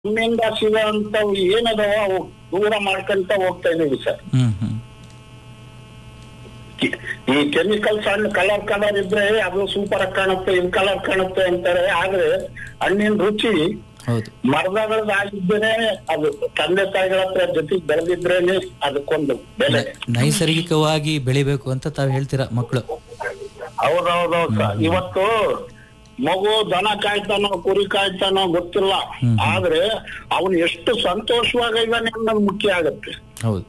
ನಮ್ಮಿಂದ ಸಿಗೋಂಥವು ಏನದಾವ ಅವು ದೂರ ಮಾಡ್ಕೊಂತ ಹೋಗ್ತಾ ಇದೀವಿ ಸರ್ ಹ್ಮ್ ಹ್ಮ್ ಈ ಕೆಮಿಕಲ್ಸ್ ಹಣ್ಣು ಕಲರ್ ಕಲರ್ ಇದ್ರೆ ಅದು ಸೂಪರ್ ಆಗಿ ಕಾಣುತ್ತೆ ಇದು ಕಲರ್ ಕಾಣುತ್ತೆ ಅಂತಾರೆ ಆದ್ರೆ ಹಣ್ಣಿನ ರುಚಿ ಹೌದು ಮರದಗಳದ್ದು ಆಗಿದ್ದೇನೆ ಅದು ತಂದೆ ತಾಯಿಗಳ ಹತ್ರ ಜೊತೆಗೆ ಬೆಳೆದಿದ್ರೇನೆ ಅದಕ್ಕೊಂದು ಬೆಲೆ ನೈಸರ್ಗಿಕವಾಗಿ ಬೆಳಿಬೇಕು ಅಂತ ತಾವು ಹೇಳ್ತೀರಾ ಮಕ್ಕಳು ಹೌದೌದೌದು ಸರ್ ಇವತ್ತು ಮಗು ದನ ಕಾಯ್ತಾನೋ ಕುರಿ ಕಾಯ್ತಾನೋ ಗೊತ್ತಿಲ್ಲ ಹ್ಮ್. ಆದ್ರೆ ಅವನು ಎಷ್ಟು ಸಂತೋಷವಾಗಿದ್ದಾನೆ ಅನ್ನೋದು ಮುಖ್ಯ ಆಗುತ್ತೆ ಹೌದು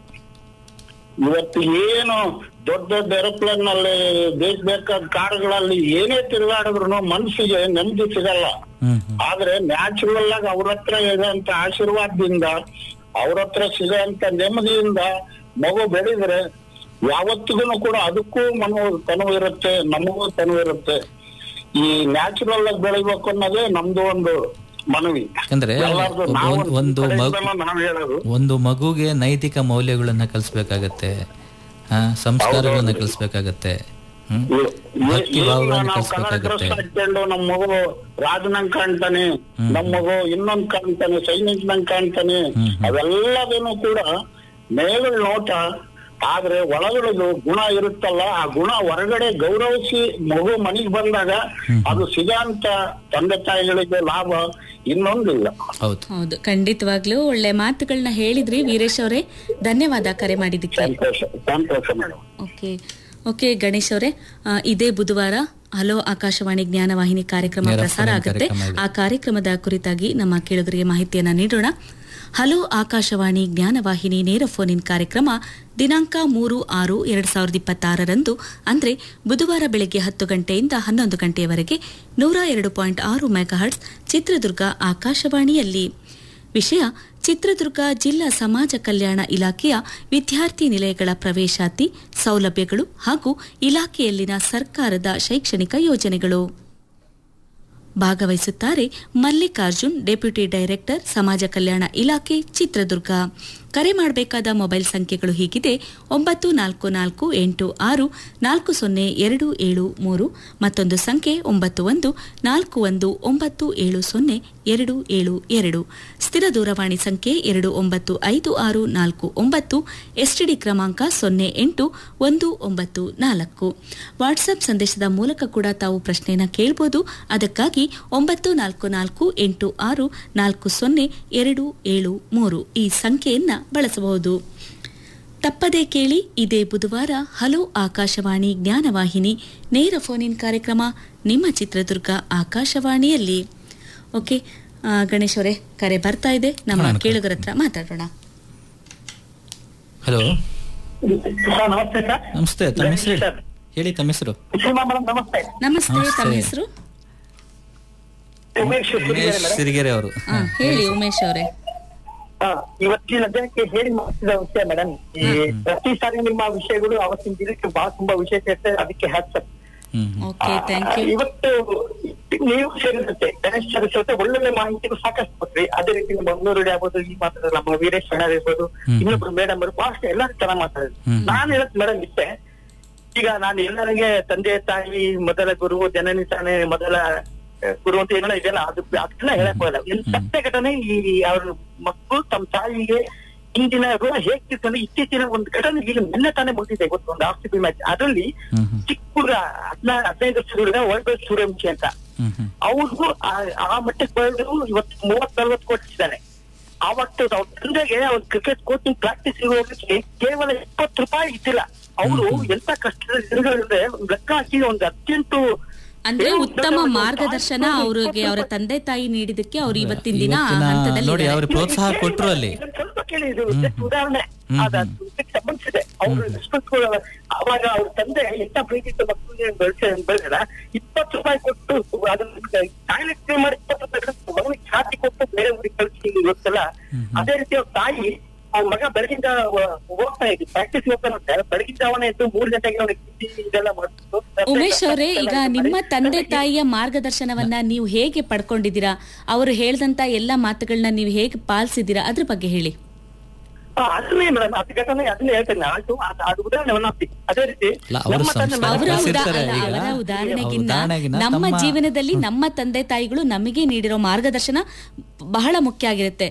ಇವತ್ತು ಏನು ದೊಡ್ಡ ದೊಡ್ಡ ಏರೋಪ್ಲೇನ್ ನಲ್ಲಿ ಬೇಕ್ ಬೇಕಾದ ಕಾರುಗಳಲ್ಲಿ ಏನೇ ತಿರುಗಾಡಿದ್ರು ಮನಸ್ಸಿಗೆ ನೆಮ್ಮದಿ ಸಿಗಲ್ಲ ಹ್ಮ್ ಹ್ಮ್ ಆದ್ರೆ ನ್ಯಾಚುರಲ್ ಆಗಿ ಅವ್ರ ಹತ್ರ ಇರೋಂತ ಆಶೀರ್ವಾದದಿಂದ ಅವ್ರ ಹತ್ರ ಸಿಗೋಂತ ನೆಮ್ಮದಿಯಿಂದ ಮಗು ಬೆಳೆದ್ರೆ ಯಾವತ್ತಿಗೂ ಕೂಡ ಅದಕ್ಕೂ ಮನೋ ತನವು ಇರುತ್ತೆ ನಮಗೂ ತನವು ಇರುತ್ತೆ ಈ ನ್ಯಾಚುರಲ್ ಆಗಿ ಬೆಳಿಬೇಕು ಅನ್ನೋದೇ ನಮ್ದು ಒಂದು ಮನವಿ ಯಾಕಂದ್ರೆ ಎಲ್ಲಾರ್ದು ನಾವು ಒಂದ್- ಒಂದು ಮಗು ಕಡೆಯಿಂದನೂ ನಾವು ಹೇಳೋದು ಒಂದು ಮಗುಗೆ ನೈತಿಕ ಮೌಲ್ಯಗಳನ್ನ ಕಲಿಸ್ಬೇಕಾಗತ್ತೆ ಆ, ಸಂಸ್ಕಾರಗಳನ್ನ ಕಲಿಸ್ಬೇಕಾಗತ್ತೆ ಹ್ಮ್ ಭಕ್ತಿ ಭಾವಗಳನ್ನ ನಾವು ಕಲರ್ ಡ್ರೆಸ್ ಕಲಿಸ್ಬೇಕಾಗತ್ತೆ ಹಾಕೊಂಡು ನಮ್ಮ ಮಗು ರಾಜನಂಗ್ ಕಾಣ್ತಾನೆ ನಮ್ಮ ಮಗು ಇನ್ನೊಂದ್ ಕಾಣ್ತಾನೆ ಸೈನಿಕ್ ನಂಗ್ ಕಾಣ್ತಾನೆ ಹ್ಮ್, ಹ್ಮ್. ಅವೆಲ್ಲದನ್ನು ಕೂಡ ಮೇಲ್ ನೋಟ ಆದ್ರೆ ಒಳಗಡೆದು ಗುಣ ಇರುತ್ತಲ್ಲ ಆ ಗುಣ ಹೊರಗಡೆ ಗೌರವಿಸಿ ಮಗು ಮನೆಗ್ ಬಂದಾಗ ಅದು ಸಿಗಂತ ತಂದೆ ತಾಯಿಗಳಿಗೆ ಲಾಭ ಇನ್ನೊಂದಿಲ್ಲ ಹೌದು ಹೌದು ಖಂಡಿತವಾಗ್ಲೂ ಒಳ್ಳೆ ಮಾತುಗಳನ್ನ ಹೇಳಿದ್ರಿ ವೀರೇಶ್ ಅವರೇ ಧನ್ಯವಾದ ಕರೆ ಮಾಡಿದ್ದಕ್ಕೆ ಸಂತೋಷ ಸಂತೋಷ ಮೇಡಮ್ ಓಕೆ ಓಕೆ ಗಣೇಶ್ ಅವರೇ ಆ, ಇದೇ ಬುಧವಾರ ಹಲೋ ಆಕಾಶವಾಣಿ ಜ್ಞಾನವಾಹಿನಿ ಕಾರ್ಯಕ್ರಮ ನೇರ ಪ್ರಸಾರ ಫೋನ್ ಆಗುತ್ತೆ ಕಾರ್ಯಕ್ರಮ ಇದೆ. ಆ ಕಾರ್ಯಕ್ರಮದ ಕುರಿತಾಗಿ ನಮ್ಮ ಕೇಳುಗರಿಗೆ ಮಾಹಿತಿಯನ್ನ ನೀಡೋಣ ಹಲೋ ಆಕಾಶವಾಣಿ ಜ್ಞಾನವಾಹಿನಿ ನೇರ ಫೋನ್ ಇನ್ ಕಾರ್ಯಕ್ರಮ ದಿನಾಂಕ ಮೂರು ಆರು ಎರಡ್ ಸಾವಿರದ ಇಪ್ಪತ್ತಾರರಂದು ಅಂದ್ರೆ ಬುಧವಾರ ಬೆಳಗ್ಗೆ ಹತ್ತು ಗಂಟೆಯಿಂದ ಹನ್ನೊಂದು ಗಂಟೆಯವರೆಗೆ ನೂರ ಎರಡು ಪಾಯಿಂಟ್ ಆರು ಮೆಗಾಹರ್ಟ್ಸ್ ಚಿತ್ರದುರ್ಗ ಆಕಾಶವಾಣಿಯಲ್ಲಿ ವಿಷಯ ಚಿತ್ರದುರ್ಗ ಜಿಲ್ಲಾ ಸಮಾಜ ಕಲ್ಯಾಣ ಇಲಾಖೆಯ ವಿದ್ಯಾರ್ಥಿ ನಿಲಯಗಳ ಪ್ರವೇಶಾತಿ ಸೌಲಭ್ಯಗಳು ಹಾಗೂ ಇಲಾಖೆಯಲ್ಲಿನ ಸರ್ಕಾರದ ಶೈಕ್ಷಣಿಕ ಯೋಜನೆಗಳು ಭಾಗವಹಿಸುತ್ತಾರೆ ಮಲ್ಲಿಕಾರ್ಜುನ್ ಡೆಪ್ಯೂಟಿ ಡೈರೆಕ್ಟರ್ ಸಮಾಜ ಕಲ್ಯಾಣ ಇಲಾಖೆ ಚಿತ್ರದುರ್ಗ ಕರೆ ಮಾಡಬೇಕಾದ ಮೊಬೈಲ್ ಸಂಖ್ಯೆಗಳು ಹೀಗಿದೆ ಒಂಬತ್ತು ನಾಲ್ಕು ನಾಲ್ಕು ಎಂಟು ಆರು ನಾಲ್ಕು ಸೊನ್ನೆ ಎರಡು ಏಳು ಮೂರು ಮತ್ತೊಂದು ಸಂಖ್ಯೆ ಒಂಬತ್ತು ಒಂದು ನಾಲ್ಕು ಒಂದು ಒಂಬತ್ತು ಏಳು ಸೊನ್ನೆ ಎರಡು ಏಳು ಎರಡು ಸ್ಥಿರ ದೂರವಾಣಿ ಸಂಖ್ಯೆ ಎರಡು ಒಂಬತ್ತು ಐದು ಆರು ನಾಲ್ಕು ಒಂಬತ್ತು ಎಸ್ಟಿಡಿ ಕ್ರಮಾಂಕ ಸೊನ್ನೆ ಎಂಟು ಒಂದು ಒಂಬತ್ತು ನಾಲ್ಕು ವಾಟ್ಸ್ಆಪ್ ಸಂದೇಶದ ಮೂಲಕ ಕೂಡ ತಾವು ಪ್ರಶ್ನೆಯನ್ನ ಕೇಳಬಹುದು ಅದಕ್ಕಾಗಿ ಒಂಬತ್ತು ನಾಲ್ಕು ನಾಲ್ಕು ಎಂಟು ಆರು ನಾಲ್ಕು ಸೊನ್ನೆ ಎರಡು ಏಳು ಮೂರು ಈ ಸಂಖ್ಯೆಯನ್ನ ಬಳಸಬಹುದು ತಪ್ಪದೇ ಕೇಳಿ ಇದೇ ಬುಧವಾರ ಹಲೋ ಆಕಾಶವಾಣಿ ಜ್ಞಾನವಾಹಿನಿ ನೇರ ಫೋನ್ ಇನ್ ಕಾರ್ಯಕ್ರಮ ನಿಮ್ಮ ಚಿತ್ರದುರ್ಗ ಆಕಾಶವಾಣಿಯಲ್ಲಿ ಓಕೆ ಆ, ಗಣೇಶ್ ಅವರೇ ಕರೆ ಬರ್ತಾ ಇದೆ ನಮ್ಮ ಮಾಡೋಣ. ಕೇಳುಗರ ಹತ್ರ ಮಾತಾಡೋಣ ಹಲೋ ಸರ್ ನಮಸ್ತೆ ಸರ್ ನಮಸ್ತೆ ತಮ್ಮ ಹೆಸರು ಹೇಳಿ ಸರ್. ಹೇಳಿ ತಮ್ಮ ಹೆಸರು ಸೀಮಾ ಮೇಡಮ್ ನಮಸ್ತೆ ನಮಸ್ತೆ ನಮಸ್ತೆ. ತಮ್ಮ ಹೆಸರು ಉಮೇಶ್ ಸಿರಿಗೆರೆ ಉಮೇಶ್ ಮೇಡಮ್. ಸಿರಿಗೆರೆ ಅವರು ಹಾ, ಹೇಳಿ ಉಮೇಶ್ ಅವರೇ ಹಾ, ಇವತ್ತಿನ ದಿನಕ್ಕೆ ಹೇಳಿ ಮಾಡಿಸಿದ ವಿಷಯ ಮೇಡಮ್ ಈ ಪ್ರತಿ ಸಾರಿ ನಿಮ್ಮ ವಿಷಯಗಳು ಅವತ್ತಿನ ದಿನಕ್ಕೆ ಬಹಳ ತುಂಬಾ ವಿಶೇಷ ಇರ್ತದೆ ಅದಕ್ಕೆ hats off hmm hmm okay thank you ಇವತ್ತು ನೀವು ಸೇರಿದಂತೆ ಗಣೇಶ್ ಸದಸ್ಯ ಜೊತೆ ಒಳ್ಳೊಳ್ಳೆ ಮಾಹಿತಿಗಳು ಸಾಕಷ್ಟು ಕೊಟ್ರಿ ಅದೇ ರೀತಿ ನಮ್ಮ ಮಂಗಳೂರು ಆಗ್ಬೋದು ಈ ಮಾತಾಡ ನಮ್ಮ ವೀರೇಶ್ ಅಣ್ಣ ಇರ್ಬೋದು ಹ್ಮ್. ಇನ್ನೊಬ್ರು ಮೇಡಮ್ ಅವರು ಬಹಳಷ್ಟು ಎಲ್ಲರೂ ಚೆನ್ನಾಗಿ ಮಾತಾಡಿದ್ರು ಹ್ಮ್. ನಾನು ಹೇಳಕ್ ಮೇಡಮ್ ಇಷ್ಟೇ ಈಗ ನಾನು ಎಲ್ಲರಿಗೆ ತಂದೆ ತಾಯಿ ಮೊದಲ ಗುರು ಜನನಿ ತಾನೇ ಮೊದಲ ಆ, ಗುರು ಅಂತ ಏನೋ ಇದೆಯಲ್ಲ ಅದು ಅದನ್ನ ಹೇಳಕ್ ಹೋಗಲ್ಲ ಒಂದು ಸತ್ಯ ಘಟನೆ ಈ ಅವ್ರ ಮಕ್ಕಳು ತಮ್ಮ ತಾಯಿಗೆ ಇಂದಿನ ಋಣ ಹೇಗ್ ತಿಳ್ಕೊಂಡು ಇತ್ತೀಚಿನ ಒಂದು ಘಟನೆ ಈಗ ನಿನ್ನೆ ತಾನೇ ಮುಗಿದಿದೆ ಗೊತ್ತು ಒಂದು ಆರ್ ಸಿ ಬಿ ಮ್ಯಾಚ್ ಅದರಲ್ಲಿ ಹ್ಮ್ ಹ್ಮ್ ಚಿಕ್ಕ ಹುಡುಗ ಹದಿನಾ ಹದಿನೈದು ವರ್ಷದ ಹುಡುಗ ವರ್ಲ್ಡ್ ಸೂರ್ಯವಂಶಿ ಅಂತ ಹ್ಮ್ ಹ್ಮ್ ಅವ್ರಿಗೂ ಆ- ಆ ಮಟ್ಟಕ್ಕೆ ಬೆಳೆದು ಇವತ್ತು ಮೂವತ್ ನಲ್ವತ್ತು ಕೊಟ್ಟಿದ್ದಾನೆ ಆವತ್ತು ಅವ್ರ ತಂದೆಗೆ ಅವ್ರ ಕ್ರಿಕೆಟ್ ಕೋಚಿಂಗ್ ಪ್ರಾಕ್ಟೀಸ್ ಹೋಗಕ್ಕೆ ಕೇವಲ ಇಪ್ಪತ್ತು ರೂಪಾಯಿ ಇದ್ದಿಲ್ಲ ಅವರು ಎಂತ ಕಷ್ಟದಲ್ಲಿ ಇರುವುದಂದ್ರೆ ಒಂದು ಲೆಕ್ಕ ಹಾಕಿ ಒಂದು ಹದಿನೆಂಟು ಅಂದ್ರೆ ಏನು ಉತ್ತಮ ದೊಡ್ಡ ಮಾರ್ಗದರ್ಶನ ಒಂದು ಅವ್ರಿಗೆ ಅವರ ತಂದೆ ತಾಯಿ ನೀಡಿದಕ್ಕೆ ಅವ್ರು ಇವತ್ತಿನ ದಿನ ಆ ಇವತ್ತಿನ ಹಂತದಲ್ಲಿ ನೋಡಿ ಇದ್ದಾರೆ. ಅವ್ರಿಗೆ ಪ್ರೋತ್ಸಾಹ ಕೊಟ್ರು ಅಲ್ಲಿ ಇದನ್ನ ಸ್ವಲ್ಪ ಕೇಳಿ ಇದು ಹ್ಮ್. just ಉದಾಹರಣೆ ಹ್ಮ್. ಅದ ಇದಕ್ಕೆ ಸಂಬಂಧಿಸಿದೆ ಅವ್ರು ಎಷ್ಟು ಅವಾಗ ಅವ್ರ ತಂದೆ ಎಂತ ಪ್ರೀತಿ ಮಕ್ಕಳಿಗೆ ಬೆಳೆಸ ಬೆಳೆದ ಇಪ್ಪತ್ತು ರೂಪಾಯಿ ಕೊಟ್ಟು ಅದನ್ನ ಟಾಯ್ಲೆಟ್ ಮಾಡಿ ಇಪ್ಪತ್ತು ರೂಪಾಯಿ ಕೊಟ್ಟು ಮಗನಿಗೆ ಛಾತಿ ಕೊಟ್ಟು ಬೇರೆ ಊರಿಗೆ ಕಳಿಸಿ ಇವತ್ತೆಲ್ಲ ಅದೇ ರೀತಿ ಅವ್ರ ತಾಯಿ ಅವ್ರ ಮಗ ಬೆಳಗಿಂದ ವ- ಹೋಗ್ತಾ ಇದ್ವಿ ಪ್ರಾಕ್ಟೀಸ್ ಹೋಗ್ತಾನಂತೆ ಬೆಳಗಿನ ಜಾವನೆ ಎದ್ದು ಮೂರ್ ಗಂಟೆಗೆ ಅವ್ನಿಗೆ ತಿಂಡಿ ಇದೆಲ್ಲ ಮಾಡ್ಬಿಟ್ಟು ಉಮೇಶ್ ಅವರೇ ಈಗ ನಿಮ್ಮ ತಂದೆ ತಾಯಿಯ ಮಾರ್ಗದರ್ಶನವನ್ನ ನೀವು ಹೇಗೆ ಪಡ್ಕೊಂಡಿದ್ದೀರಾ ಅವರು ಹೇಳ್ದಂತ ಎಲ್ಲಾ ಮಾತುಗಳನ್ನ ನೀವು ಹೇಗೆ ಪಾಲಿಸಿದ್ದೀರಾ ಅದ್ರ ಬಗ್ಗೆ ಹೇಳಿ ಆ, ಅದನ್ನೇ ಮೇಡಮ್ ಅತಿ ಘಟನೆ ಅದನ್ನೇ ಹೇಳ್ತೇನೆ ಅದು ಅದು- ಅದು ಉದಾಹರಣೆ one of the- ಅದೇ ರೀತಿ ಅಲ್ಲ, ಅವರು ನಮ್ಮ ತಂದೆ ಸಂಸ್ಕಾರ ಅವರ ಮಾತ್ರ- ಕಲಿಸಿರ್ತಾರೆ ಉದಾ- ಈಗ. ಅವರ ಅವರ ಉದಾಹರಣೆಗಿನ್ನ ಉದಾಹರಣೆಗಿನ್ನ ನಮ್ಮ ತಮ್ಮ- ಜೀವನದಲ್ಲಿ ನಮ್ಮ ತಂದೆ ತಾಯಿಗಳು ನಮಗೆ ನೀಡಿರೋ ಮಾರ್ಗದರ್ಶನ ಬಹಳ ಮುಖ್ಯ ಆಗಿರುತ್ತೆ